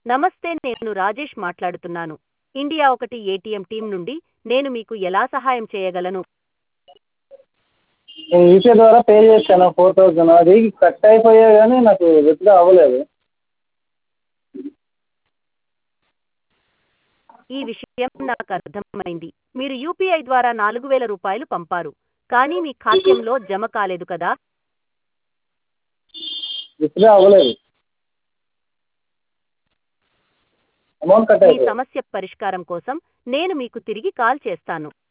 నమస్తే నేను రాజేష్ మాట్లాడుతున్నాను ఇండియా ఒకటి ఏటీఎం టీం నుండి నేను మీకు ఎలా సహాయం చేయగలను నేను యూపీఐ ద్వారా పే చేశాను ఫోర్ థౌజండ్ అది కట్ అయిపోయాయి కానీ నాకు విత్డ్రా అవ్వలేదు ఈ విషయం నాకు అర్థమైంది మీరు యూపీఐ ద్వారా నాలుగు వేల రూపాయలు పంపారు కానీ మీ ఖాతాలో జమ కాలేదు కదా విత్డ్రా అవ్వలేదు అమౌంట్ కట్ మీ అయిపోయింది సమస్య పరిష్కారం కోసం నేను మీకు తిరిగి కాల్ చేస్తాను